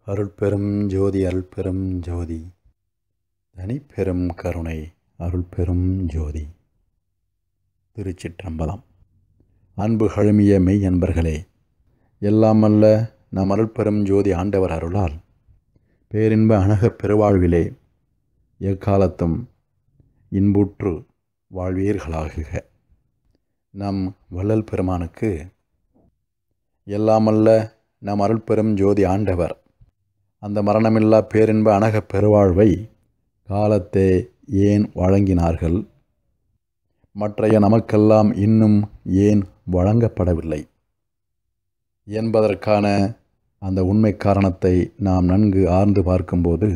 அருட்பெரும் ஜோதி அருட்பெரும் ஜோதி தனிப்பெரும் கருணை அருள்பெரும் ஜோதி திருச்சிற்றம்பலம் அன்பு கழுமிய மெய் அன்பர்களே எல்லாம் அல்ல நம் அருள்பெரும் ஜோதி ஆண்டவர் அருளால் பேரின்ப அழகப் பெருவாழ்விலே எக்காலத்தும் இன்புற்று வாழ்வீர்களாகுக நம் வள்ளல் பெருமானுக்கு எல்லாமல்ல நம் அருள்பெரும் ஜோதி ஆண்டவர் அந்த மரணமில்லா பேரின்ப அழகப் பெருவாழ்வை காலத்தே ஏன் வழங்கினார்கள் மற்றைய நமக்கெல்லாம் இன்னும் ஏன் வழங்கப்படவில்லை என்பதற்கான அந்த உண்மை காரணத்தை நாம் நன்கு ஆர்ந்து பார்க்கும்போது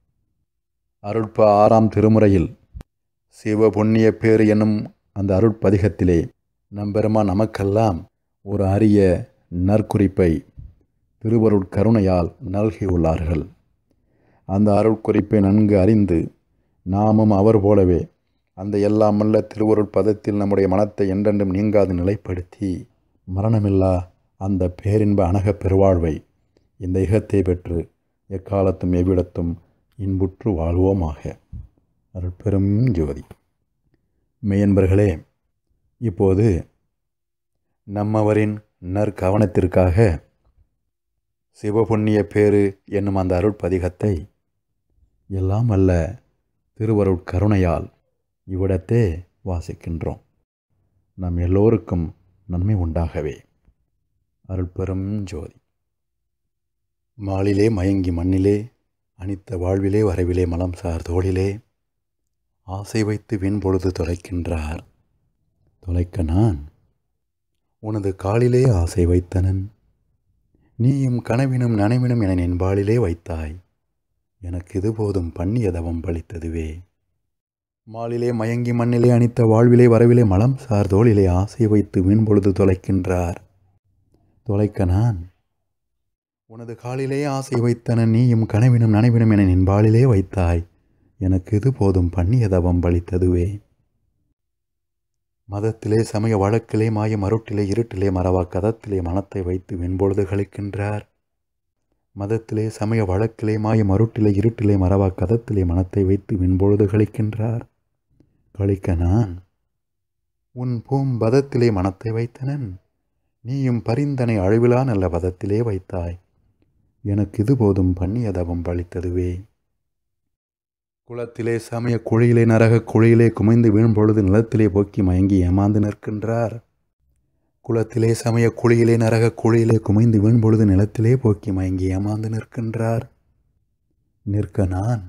அருட்ப ஆறாம் திருமுறையில் சிவ புண்ணிய பேறு என்னும் அந்த அருட்பதிகத்திலே நம்பெருமா நமக்கெல்லாம் ஒரு அரிய நற்குறிப்பை திருவருட்கருணையால் நல்கியுள்ளார்கள் அந்த அருட்குறிப்பை நன்கு அறிந்து நாமும் அவர் போலவே அந்த எல்லாமல்ல திருவருட் பதத்தில் நம்முடைய மனத்தை என்றென்றும் நீங்காது நிலைப்படுத்தி மரணமில்லா அந்த பேரின்ப அணகப் பெருவாழ்வை இந்த இகத்தை பெற்று எக்காலத்தும் எவ்விடத்தும் இன்புற்று வாழ்வோமாக அருட்பெரும் ஜோதி மெய்யன்பர்களே இப்போது நம்மவரின் நற்கவனத்திற்காக சிவபுண்ணிய பேறு என்னும் அந்த அருட்பதிகத்தை எல்லாம் அல்ல திருவருட்கருணையால் இவ்விடத்தே வாசிக்கின்றோம் நம் எல்லோருக்கும் நன்மை உண்டாகவே அருள்பெரும் ஜோதி மாலிலே மயங்கி மண்ணிலே அனித்த வாழ்விலே வரவிலே மலம் சார் தோளிலே ஆசை வைத்து விண்பொழுது தொலைக்கின்றார் தொலைக்க நான் உனது காலிலே ஆசை வைத்தனன் நீயும் கனவினும் நனவினும் என நின்பாளிலே வைத்தாய் எனக்கு இது போதும் பண்ணிய தவம் பளித்ததுவே மாலிலே மயங்கி மண்ணிலே அணித்த வாழ்விலே வரவிலே மலம் சார் தோளிலே ஆசை வைத்து வீண்பொழுது தொலைக்கின்றார் தொலைக்க நான் உனது காலிலே ஆசை வைத்தன நீயும் கனவினும் நனவினும் என நின்பாளிலே வைத்தாய் எனக்கு இது போதும் பண்ணிய தவம் பளித்ததுவே மதத்திலே சமய வழக்கிலே மாய மருட்டிலே இருட்டிலே மறவா கதத்திலே மனத்தை வைத்து வெண்பொழுது கழிக்கின்றார் மதத்திலே சமய வழக்கிலே மாய மருட்டிலே இருட்டிலே மறவா கதத்திலே மனத்தை வைத்து வெண்பொழுது கழிக்கின்றார் கழிக்க நான் உன் பூம் பதத்திலே மனத்தை வைத்தனன் நீயும் பரிந்தனை அழிவிலா நல்ல பதத்திலே வைத்தாய் எனக்கு இது போதும் பண்ணிய தவம் பழித்ததுவே குளத்திலே சமய குழியிலே நரக குழியிலே குமைந்து வீழ்ம்பொழுது நிலத்திலே போக்கி மயங்கி ஏமாந்து நிற்கின்றார் குளத்திலே சமய குழியிலே நரக குழியிலே குமைந்து வீழ்ம்பொழுது நிலத்திலே போக்கி மயங்கி ஏமாந்து நிற்கின்றார் நிற்க நான்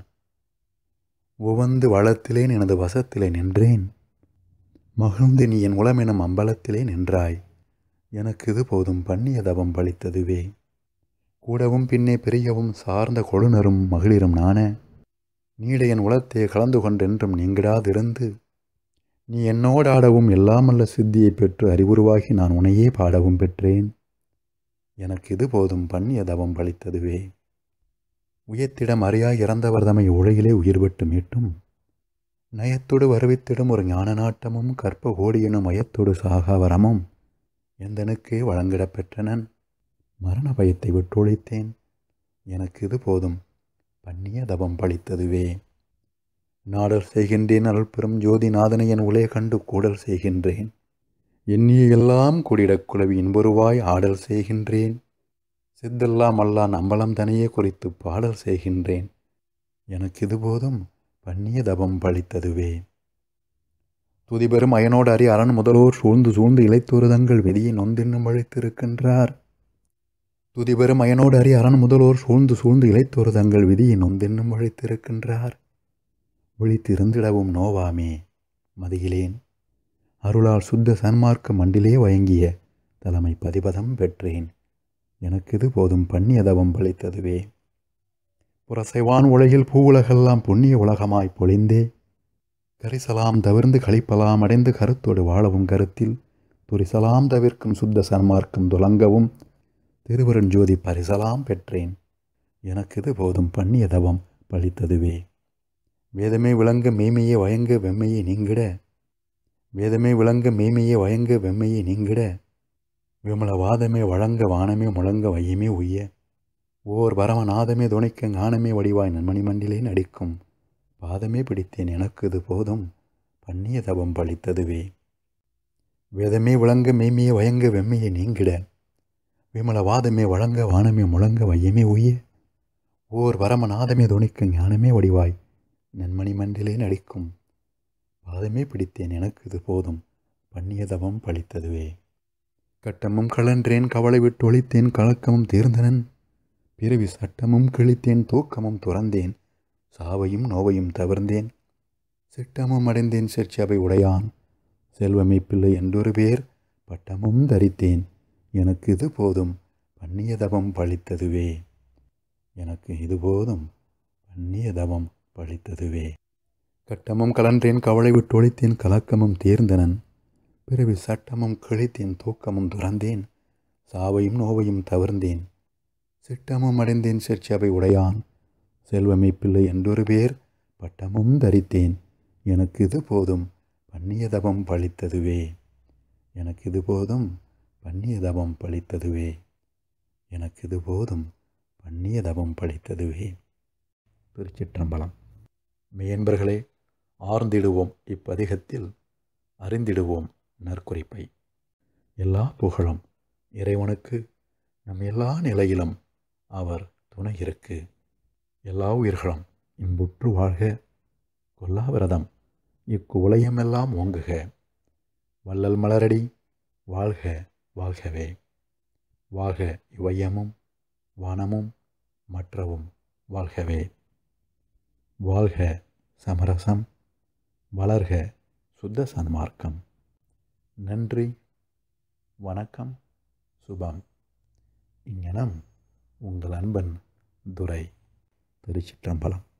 உவந்து வளத்திலே எனது வசத்திலே நின்றேன் மகிழ்ந்து நீ என் உளமெனும் அம்பலத்திலே நின்றாய் எனக்கு இது போதும் பண்ணிய தவம் பளித்ததுவே கூடவும் பின்னே பெரியவும் சார்ந்த கொழுனரும் மகளிரும் நான நீடையன் உளத்தே கலந்து கொண்டென்றும் நீங்கிடாதிருந்து நீ என்னோடாடவும் எல்லாமல்ல சித்தியை பெற்று அறிவுருவாகி நான் உனையே பாடவும் பெற்றேன் எனக்கு இது போதும் பண்ணிய தவம் பளித்ததுவே உயத்திடம் அறியாய் இறந்தவர் தமை உலகிலே உயிர்விட்டு மீட்டும் நயத்தோடு வருவித்திடும் ஒரு ஞான நாட்டமும் கற்ப கோடியெனும் மயத்தோடு சாகாவரமும் எந்தனுக்கே வழங்கிடப் பெற்றனன் மரண பயத்தை விட்டொழித்தேன் எனக்கு இது போதும் பண்ணிய தவம் பளித்ததுவே நாடல் செய்கின்றேன் அருள் பெரும் ஜோதி நாதனை என் உலே கண்டு கூடல் செய்கின்றேன் எண்ணிய எல்லாம் கூடிடக் குழவி இன்பொருவாய் ஆடல் செய்கின்றேன் சித்தெல்லாம் அல்லான் அம்பலம் தனையே குறித்து பாடல் செய்கின்றேன் எனக்கு இது போதும் பண்ணிய தவம் பளித்ததுவே துதிபெரும் அயனோடு அறி அரண் முதலோர் சூழ்ந்து சூழ்ந்து இலைத்தோருதங்கள் விதியை நொந்தின்னும் அழைத்திருக்கின்றார் துதிபெரும் அயனோடு அறி அரண் முதலோர் சூழ்ந்து சூழ்ந்து இலைத்தோரு தங்கள் விதியை நொந்தென்னும் வழித்திருக்கின்றார் விழித்திருந்திடவும் நோவாமே மதியிலேன் அருளால் சுத்த சன்மார்க்க மண்டிலே வயங்கிய தலைமை பதிபதம் பெற்றேன் எனக்கு இது போதும் பண்ணிய தவம் பளித்ததுவே புறசைவான் உலகில் பூவுலகெல்லாம் புண்ணிய உலகமாய் பொழிந்தே கரிசலாம் தவிர்ந்து கழிப்பலாம் அடைந்து கருத்தோடு வாழவும் கருத்தில் துரிசலாம் தவிர்க்கும் சுத்த சன்மார்க்கம் துலங்கவும் திருவருஞ்சோதி பரிசலாம் பெற்றேன் எனக்கு இது போதும் பண்ணிய தவம் பழித்ததுவே வேதமே விளங்க மெய்மையே வயங்க வெம்மையை நீங்கிட வேதமே விளங்க மெய்மையே வயங்க வெம்மையை நீங்கிட விமல வாதமே வழங்க வானமே முழங்க வையமே உய்ய ஓர் பரமநாதமே துணைக்க ஞானமே வடிவாய் நன்மணி மண்டிலே நடிக்கும் பாதமே பிடித்தேன் எனக்கு இது போதும் பண்ணிய தவம் பழித்ததுவே வேதமே விளங்க மெய்மையே வயங்க வெம்மையை நீங்கிட விமல வாதமே வழங்க வானமே முழங்க வையமே உய ஓர் வரமநாதமே துணிக்க ஞானமே வடிவாய் நன்மணி மண்டிலே நடிக்கும் பாதமே பிடித்தேன் எனக்கு இது போதும் பண்ணிய தவம் பழித்ததுவே கட்டமும் கலன்றேன் கவலை விட்டு ஒழித்தேன் கலக்கமும் தீர்ந்தனன் பிறவி சட்டமும் கிழித்தேன் தூக்கமும் துறந்தேன் சாவையும் நோவையும் தவிர்ந்தேன் சிட்டமும் அடைந்தேன் சிற்சபை உடையான் செல்வமை பிள்ளை என்றொரு பேர் பட்டமும் தரித்தேன் எனக்கு இது போதும் பண்ணிய தவம் பழித்ததுவே எனக்கு இது போதும் பண்ணிய தவம் பழித்ததுவே கட்டமும் கலன்றேன் கவலை விட்டு ஒழித்தேன் கலக்கமும் தேர்ந்தனன் பிறவி சட்டமும் கிழித்தேன் தூக்கமும் துறந்தேன் சாவையும் நோவையும் தவிர்ந்தேன் சிட்டமும் அடைந்தேன் சிற்சபை உடையான் செல்வமை பிள்ளை என்றொரு பேர் பட்டமும் தரித்தேன் எனக்கு இது போதும் பண்ணிய தவம் பழித்ததுவே எனக்கு இது போதும் பண்ணிய தவம் பழித்ததுவே எனக்கு இது போதும் பண்ணிய தவம் பழித்ததுவே திருச்சிற்றம்பலம் மெயன்பர்களே ஆர்ந்திடுவோம் இப்பதிகத்தில் அறிந்திடுவோம் நற்குறிப்பை எல்லா புகழும் இறைவனுக்கு நம் எல்லா நிலையிலும் அவர் துணை இருக்கு எல்லா உயிர்களும் இன்புற்று வாழ்க கொல்லாவிரதம் இக்குவளையமெல்லாம் ஓங்குக வள்ளல் மலரடி வாழ்க வாழ்கவே வாழ்க இவையமும் வானமும் மற்றவும் வாழ்கவே வாழ்க சமரசம் வளர்க சுத்த சன்மார்க்கம் நன்றி வணக்கம் சுபம் இங்ஙனம் உங்கள் அன்பன் துரை திருச்சிற்றம்பலம்